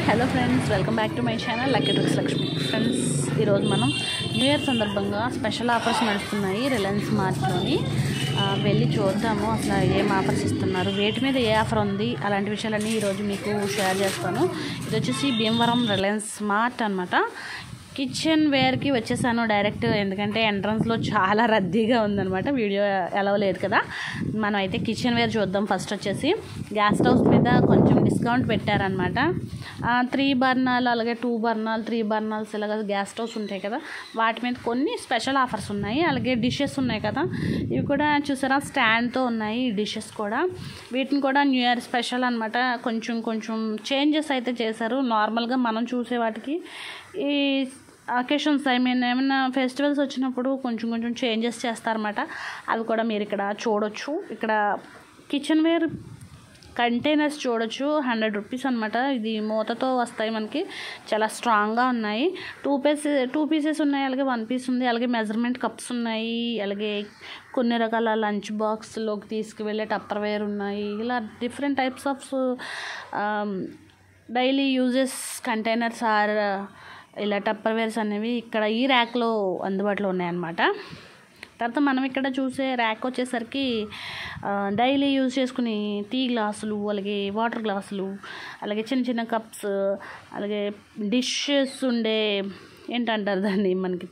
hello friends welcome back to my channel lucky tricks Lakshmi friends ఈరోజు మనం new year సందర్భంగా special offers నడుస్తున్నాయి రిలయన్స్ మార్ట్లోని ఆ, వెళ్ళి చూద్దాము అసలు ఏం ఆఫర్స్ ఇస్తున్నారు వేటి మీద ఏ ఆఫర్ ఉంది అలాంటి విషయాలన్నీ ఈరోజు మీకు షేర్ చేస్తాను ఇది వచ్చేసి భీమవరం రిలయన్స్ స్మార్ట్ అనమాట కిచెన్ వేర్కి వచ్చేసాను డైరెక్ట్ ఎందుకంటే ఎంట్రన్స్లో చాలా రద్దీగా ఉందన్నమాట వీడియో ఎలా లేదు కదా మనం అయితే కిచెన్ వేర్ చూద్దాం ఫస్ట్ వచ్చేసి గ్యాస్ స్టవ్స్ మీద కొంచెం డిస్కౌంట్ పెట్టారనమాట త్రీ బర్నాలు అలాగే టూ బర్నాలు త్రీ బర్నాల్స్ ఇలాగ గ్యాస్ స్టవ్స్ ఉంటాయి కదా వాటి మీద కొన్ని స్పెషల్ ఆఫర్స్ ఉన్నాయి అలాగే డిషెస్ ఉన్నాయి కదా ఇవి కూడా చూసారా స్టాండ్తో ఉన్నాయి ఈ డిషెస్ కూడా వీటిని కూడా న్యూ ఇయర్ స్పెషల్ అనమాట కొంచెం కొంచెం చేంజెస్ అయితే చేశారు నార్మల్గా మనం చూసే వాటికి ఈ అకేషన్స్ ఐ మీన్ ఏమైనా ఫెస్టివల్స్ వచ్చినప్పుడు కొంచెం కొంచెం చేంజెస్ చేస్తారన్నమాట అవి కూడా మీరు ఇక్కడ చూడొచ్చు ఇక్కడ కిచెన్ వేర్ కంటైనర్స్ చూడొచ్చు హండ్రెడ్ రూపీస్ అనమాట ఇది మూతతో వస్తాయి మనకి చాలా స్ట్రాంగ్గా ఉన్నాయి టూ పీస్ టూ పీసెస్ ఉన్నాయి అలాగే వన్ పీస్ ఉంది అలాగే మెజర్మెంట్ కప్స్ ఉన్నాయి అలాగే కొన్ని రకాల లంచ్ బాక్స్లోకి తీసుకువెళ్ళే టప్పర్ వేర్ ఉన్నాయి ఇలా different types of daily uses containers or ఇలా టప్పర్ వేర్స్ అనేవి ఇక్కడ ఈ ర్యాక్లో అందుబాటులో ఉన్నాయన్నమాట తర్వాత మనం ఇక్కడ చూసే ర్యాక్ వచ్చేసరికి డైలీ యూజ్ చేసుకుని టీ గ్లాసులు అలాగే వాటర్ గ్లాసులు అలాగే చిన్న చిన్న కప్స్ అలాగే డిషెస్ ఉండే ఏంటంటారు దాన్ని మనకి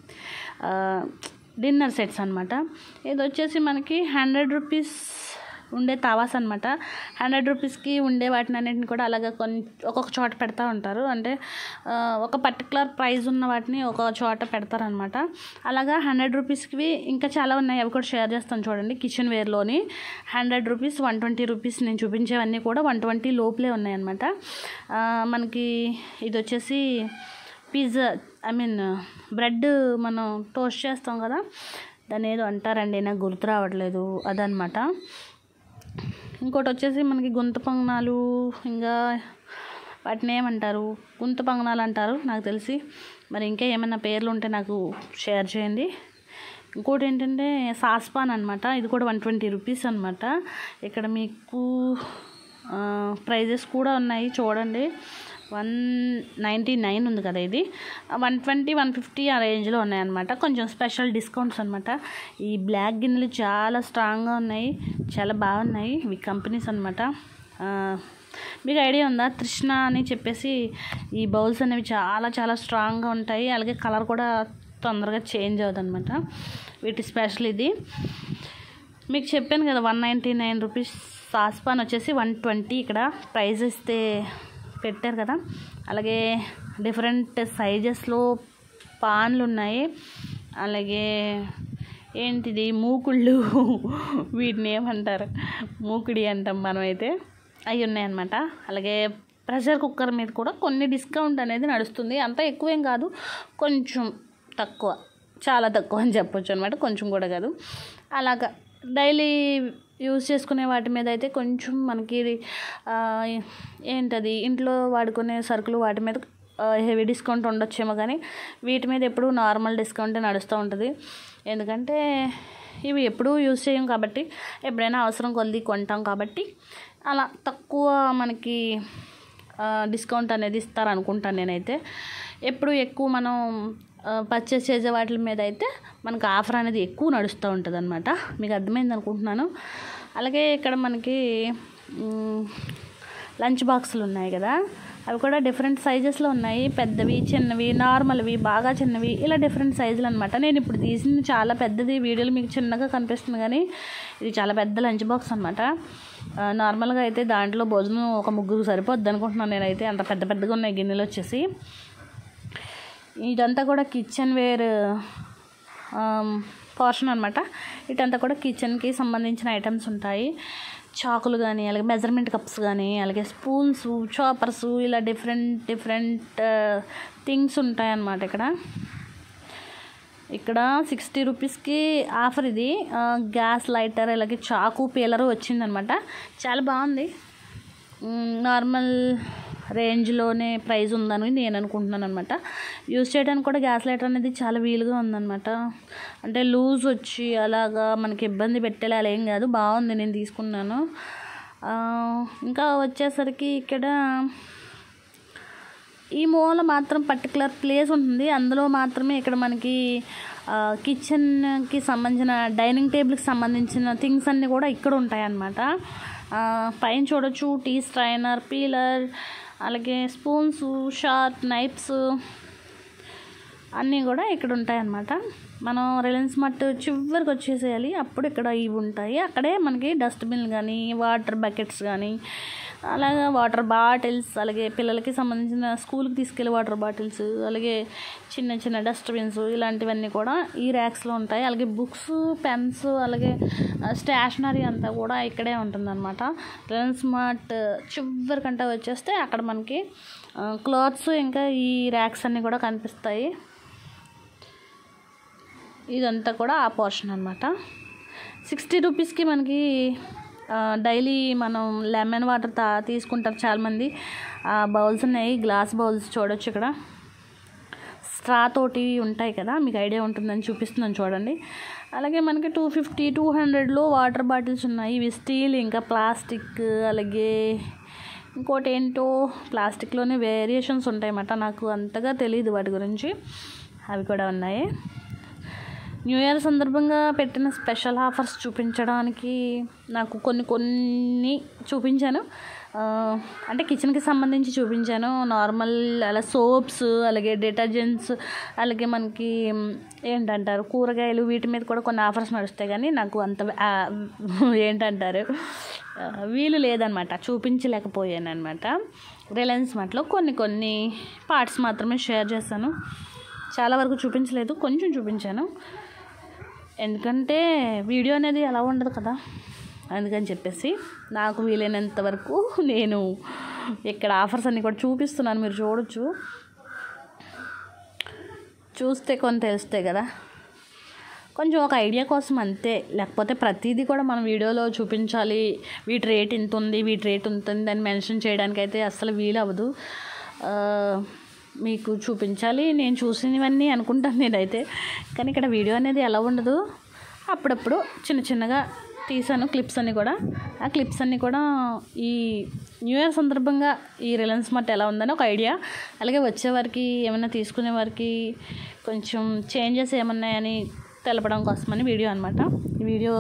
డిన్నర్ సెట్స్ అనమాట ఇది వచ్చేసి మనకి హండ్రెడ్ రూపీస్ ఉండే తవాస్ అనమాట హండ్రెడ్ రూపీస్కి ఉండే వాటిని అన్నింటిని కూడా అలాగే కొన్ని ఒక్కొక్క చోట పెడతా ఉంటారు అంటే ఆ, ఒక పర్టికులర్ ప్రైస్ ఉన్న వాటిని ఒక చోట పెడతారనమాట అలాగా హండ్రెడ్ రూపీస్కి ఇంకా చాలా ఉన్నాయి అవి కూడా షేర్ చేస్తాను చూడండి కిచెన్ వేర్లోని hundred rupees one twenty rupees నేను చూపించేవన్నీ కూడా వన్ ట్వంటీ లోపలే ఉన్నాయన్నమాట ఆ, మనకి ఇది వచ్చేసి పిజ్జా ఐ మీన్ బ్రెడ్ మనం టోస్ట్ చేస్తాం కదా దాన్ని ఏదో అంటారండి నాకు గుర్తు రావట్లేదు అదనమాట ఇంకోటి వచ్చేసి మనకి గుంత పొంగనాలు ఇంకా వాటిని ఏమంటారు గుంత పొంగనాలు అంటారు నాకు తెలిసి మరి ఇంకా ఏమైనా పేర్లు ఉంటే నాకు షేర్ చేయండి ఇంకోటి ఏంటంటే సాస్పాన్ అనమాట ఇది కూడా వన్ ట్వంటీ రూపీస్ అనమాట ఇక్కడ మీకు ప్రైజెస్ కూడా ఉన్నాయి చూడండి వన్ నైంటీ నైన్ ఉంది కదా ఇది వన్ ట్వంటీ వన్ ఫిఫ్టీ ఆ రేంజ్లో ఉన్నాయన్నమాట కొంచెం స్పెషల్ డిస్కౌంట్స్ అనమాట ఈ బ్లాక్ గిన్నెలు చాలా స్ట్రాంగ్గా ఉన్నాయి చాలా బాగున్నాయి ఇవి కంపెనీస్ అనమాట మీకు ఐడియా ఉందా తృష్ణ అని చెప్పేసి ఈ బౌల్స్ అనేవి చాలా చాలా స్ట్రాంగ్గా ఉంటాయి అలాగే కలర్ కూడా తొందరగా చేంజ్ అవుతుంది అనమాట వీటి స్పెషల్ ఇది మీకు చెప్పాను కదా one ninety nine rupees saucepan వచ్చేసి వన్ ట్వంటీ ఇక్కడ ప్రైస్ ఇస్తే పెట్టారు కదా అలాగే డిఫరెంట్ సైజెస్లో పాన్లు ఉన్నాయి అలాగే ఏంటిది మూకుళ్ళు వీటిని ఏమంటారు మూకుడి అంటాం మనమైతే అవి ఉన్నాయన్నమాట అలాగే ప్రెషర్ కుక్కర్ మీద కూడా కొన్ని డిస్కౌంట్ అనేది నడుస్తుంది అంత ఎక్కువేం కాదు కొంచెం తక్కువ చాలా తక్కువ అని చెప్పొచ్చు అనమాట కొంచెం కూడా కాదు అలాగా డైలీ యూజ్ చేసుకునే వాటి మీద అయితే కొంచెం మనకి ఆ, ఏంటది ఇంట్లో వాడుకునే సరుకులు వాటి మీద హెవీ డిస్కౌంట్ ఉండొచ్చేమో కానీ వీటి మీద ఎప్పుడూ నార్మల్ డిస్కౌంటే నడుస్తూ ఉంటుంది ఎందుకంటే ఇవి ఎప్పుడూ యూజ్ చేయం కాబట్టి ఎప్పుడైనా అవసరం కొద్ది కొంటాం కాబట్టి అలా తక్కువ మనకి డిస్కౌంట్ అనేది ఇస్తారు అనుకుంటాను నేనైతే ఎప్పుడు ఎక్కువ మనం పర్చేస్ చేసే వాటి మీద అయితే మనకు ఆఫర్ అనేది ఎక్కువ నడుస్తూ ఉంటుంది అనమాట మీకు అర్థమైంది అనుకుంటున్నాను అలాగే ఇక్కడ మనకి మ్, లంచ్ బాక్సులు ఉన్నాయి కదా అవి కూడా డిఫరెంట్ సైజెస్లో ఉన్నాయి పెద్దవి చిన్నవి నార్మల్వి బాగా చిన్నవి ఇలా డిఫరెంట్ సైజులు అనమాట నేను ఇప్పుడు తీసింది చాలా పెద్దది వీడియోలో మీకు చిన్నగా కనిపిస్తుంది కానీ ఇది చాలా పెద్ద లంచ్ బాక్స్ అనమాట నార్మల్గా అయితే దాంట్లో భోజనం ఒక ముగ్గురు సరిపోద్ది అనుకుంటున్నాను నేనైతే అంత పెద్ద పెద్దగా ఉన్నాయి గిన్నెలు వచ్చేసి ఇదంతా కూడా కిచెన్ వేర్ పోర్షన్ అనమాట ఇటంతా కూడా కిచెన్కి సంబంధించిన ఐటమ్స్ ఉంటాయి చాకులు కానీ అలాగే మెజర్మెంట్ కప్స్ కానీ అలాగే స్పూన్స్ చాపర్స్ ఇలా డిఫరెంట్ డిఫరెంట్ థింగ్స్ ఉంటాయి అన్నమాట ఇక్కడ ఇక్కడ సిక్స్టీ రూపీస్కి ఆఫర్ ఇది ఆ, గ్యాస్ లైటర్ అలాగే చాకు పీలరు వచ్చిందనమాట చాలా బాగుంది మ్, నార్మల్ రేంజ్లోనే ప్రైస్ ఉందని నేను అనుకుంటున్నాను అనమాట యూజ్ చేయడానికి కూడా గ్యాస్ లైటర్ అనేది చాలా వీలుగా ఉందన్నమాట అంటే లూజ్ వచ్చి అలాగా మనకి ఇబ్బంది పెట్టేలా అలా ఏం కాదు బాగుంది నేను తీసుకున్నాను ఆ, ఇంకా వచ్చేసరికి ఇక్కడ ఈ మూల మాత్రం పర్టికులర్ ప్లేస్ ఉంటుంది అందులో మాత్రమే ఇక్కడ మనకి కిచెన్కి సంబంధించిన డైనింగ్ టేబుల్కి సంబంధించిన థింగ్స్ అన్నీ కూడా ఇక్కడ ఉంటాయి అన్నమాట ఆ, పైన చూడొచ్చు టీ స్ట్రైనర్ పీలర్ అలాగే స్పూన్స్ షార్ప్ నైఫ్స్ అన్నీ కూడా ఇక్కడ ఉంటాయి అన్నమాట మనం రిలయన్స్ మట్ చివరికి వచ్చేసేయాలి అప్పుడు ఇక్కడ ఇవి ఉంటాయి అక్కడే మనకి డస్ట్బిన్ కానీ వాటర్ బకెట్స్ కానీ అలాగే వాటర్ బాటిల్స్ అలాగే పిల్లలకి సంబంధించిన స్కూల్కి తీసుకెళ్ళే వాటర్ బాటిల్స్ అలాగే చిన్న చిన్న డస్ట్బిన్స్ ఇలాంటివన్నీ కూడా ఈ ర్యాక్స్లో ఉంటాయి అలాగే బుక్స్ పెన్స్ అలాగే స్టేషనరీ అంతా కూడా ఇక్కడే ఉంటుందన్నమాట రిలయన్స్ మార్ట్ చివరికంటే వచ్చేస్తే అక్కడ మనకి క్లాత్స్ ఇంకా ఈ ర్యాక్స్ అన్నీ కూడా కనిపిస్తాయి ఇదంతా కూడా ఆ పోర్షన్ అనమాట సిక్స్టీ రూపీస్కి మనకి డైలీ మనం లెమన్ వాటర్ తా తీసుకుంటారు చాలామంది బౌల్స్ ఉన్నాయి గ్లాస్ బౌల్స్ చూడొచ్చు ఇక్కడ స్ట్రా తోటి ఉంటాయి కదా మీకు ఐడియా ఉంటుందని చూపిస్తున్నాను చూడండి అలాగే మనకి టూ ఫిఫ్టీ టూ హండ్రెడ్లో వాటర్ బాటిల్స్ ఉన్నాయి ఇవి స్టీల్ ఇంకా ప్లాస్టిక్ అలాగే ఇంకోటి ఏంటో ప్లాస్టిక్లోనే వేరియేషన్స్ ఉంటాయన్నమాట నాకు అంతగా తెలియదు వాటి గురించి అవి కూడా ఉన్నాయి న్యూ ఇయర్ సందర్భంగా పెట్టిన స్పెషల్ ఆఫర్స్ చూపించడానికి నాకు కొన్ని కొన్ని చూపించాను ఆ, అంటే కిచెన్కి సంబంధించి చూపించాను నార్మల్ అలా సోప్స్ అలాగే డిటర్జెంట్స్ అలాగే మనకి మ్, ఏంటంటారు కూరగాయలు వీటి మీద కూడా కొన్ని ఆఫర్స్ నడుస్తాయి కానీ నాకు అంత ఆ, ఏంటంటారు ఆ, వీలు లేదనమాట చూపించలేకపోయాను అనమాట రిలయన్స్ మార్ట్లో కొన్ని కొన్ని పార్ట్స్ మాత్రమే షేర్ చేశాను చాలా వరకు చూపించలేదు కొంచెం చూపించాను ఎందుకంటే వీడియో అనేది అలా ఉండదు కదా అందుకని చెప్పేసి నాకు వీలైనంత వరకు నేను ఇక్కడ ఆఫర్స్ అన్నీ కూడా చూపిస్తున్నాను మీరు చూడొచ్చు చూస్తే కొన్ని తెలుస్తాయి కదా కొంచెం ఒక ఐడియా కోసం అంతే లేకపోతే ప్రతిదీ కూడా మనం వీడియోలో చూపించాలి వీటి రేట్ ఇంత ఉంది వీటి రేట్ ఇంత ఉంది అని మెన్షన్ చేయడానికి అయితే అస్సలు వీలు అవ్వదు ఆ, మీకు చూపించాలి నేను చూసినవన్నీ అనుకుంటాను నేనైతే కానీ ఇక్కడ వీడియో అనేది ఎలా ఉండదు అప్పుడప్పుడు చిన్న చిన్నగా తీసాను క్లిప్స్ అన్నీ కూడా ఆ క్లిప్స్ అన్నీ కూడా ఈ న్యూ ఇయర్ సందర్భంగా ఈ రిలయన్స్ మార్ట్ ఎలా ఉందని ఒక ఐడియా అలాగే వచ్చేవారికి ఏమైనా తీసుకునే వారికి కొంచెం చేంజెస్ ఏమన్నాయని తెలపడం కోసమని వీడియో అనమాట ఈ వీడియో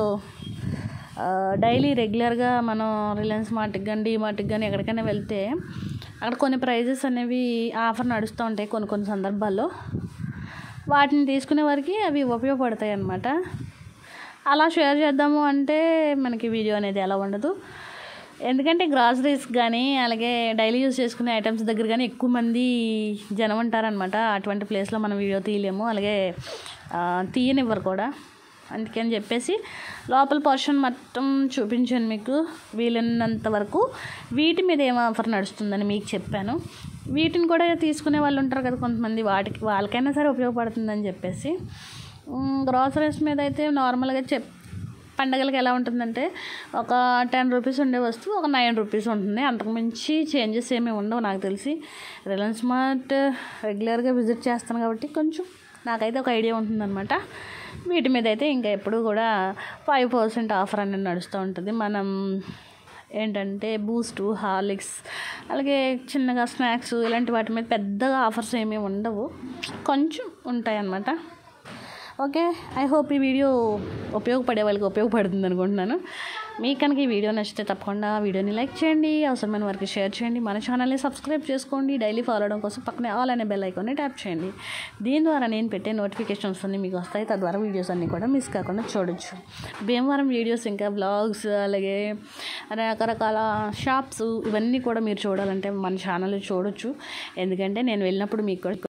డైలీ రెగ్యులర్గా మనం రిలయన్స్ మార్ట్కి కానీ డీ మార్ట్కి కానీ ఎక్కడికైనా వెళ్తే అక్కడ కొన్ని ప్రైజెస్ అనేవి ఆఫర్ నడుస్తూ ఉంటాయి కొన్ని కొన్ని సందర్భాల్లో వాటిని తీసుకునే వారికి అవి ఉపయోగపడతాయి అన్నమాట అలా షేర్ చేద్దాము అంటే మనకి వీడియో అనేది ఎలా ఉండదు ఎందుకంటే గ్రాసరీస్ కానీ అలాగే డైలీ యూస్ చేసుకునే ఐటమ్స్ దగ్గర కానీ ఎక్కువ మంది జనం ఉంటారనమాట అటువంటి ప్లేస్లో మనం వీడియో తీయలేము అలాగే ఆ, తీయనివ్వరు కూడా అందుకని చెప్పేసి లోపల పోర్షన్ మొత్తం చూపించాను మీకు వీలైనంత వరకు వీటి మీద ఏం ఆఫర్ నడుస్తుందని మీకు చెప్పాను వీటిని కూడా తీసుకునే వాళ్ళు ఉంటారు కదా కొంతమంది వాటికి వాళ్ళకైనా సరే ఉపయోగపడుతుందని చెప్పేసి గ్రాసరీస్ మీద అయితే నార్మల్గా చెప్ పండగలకి ఎలా ఉంటుందంటే ఒక టెన్ రూపీస్ ఉండే వస్తువు ఒక నైన్ రూపీస్ ఉంటుంది అంతకు మించి చేంజెస్ ఏమీ ఉండవు నాకు తెలిసి రిలయన్స్ మార్ట్ రెగ్యులర్గా విజిట్ చేస్తాను కాబట్టి కొంచెం నాకైతే ఒక ఐడియా ఉంటుందన్నమాట వీటి మీద అయితే ఇంకా ఎప్పుడు కూడా ఫైవ్ పర్సెంట్ ఆఫర్ అనేది నడుస్తూ ఉంటుంది మనం ఏంటంటే బూస్ట్ హార్లిక్స్ అలాగే చిన్నగా స్నాక్స్ ఇలాంటి వాటి మీద పెద్దగా ఆఫర్స్ ఏమీ ఉండవు కొంచెం ఉంటాయి అన్నమాట ఓకే ఐ హోప్ ఈ వీడియో ఉపయోగపడే వాళ్ళకి ఉపయోగపడుతుంది అనుకుంటున్నాను మీకు కనుక ఈ వీడియో నచ్చితే తప్పకుండా వీడియోని లైక్ చేయండి అవసరమైన వారికి షేర్ చేయండి మన ఛానల్ని సబ్స్క్రైబ్ చేసుకోండి డైలీ ఫాలో అవడం కోసం పక్కనే ఆల్ అనే బెల్ ఐకాన్ని ట్యాప్ చేయండి దీని ద్వారా నేను పెట్టే నోటిఫికేషన్స్ అన్ని మీకు వస్తాయి తద్వారా వీడియోస్ అన్నీ కూడా మిస్ కాకుండా చూడొచ్చు భీమవరం వీడియోస్ ఇంకా బ్లాగ్స్ అలాగే రకరకాల షాప్స్ ఇవన్నీ కూడా మీరు చూడాలంటే మన ఛానల్లో చూడొచ్చు ఎందుకంటే నేను వెళ్ళినప్పుడు మీకు కూడా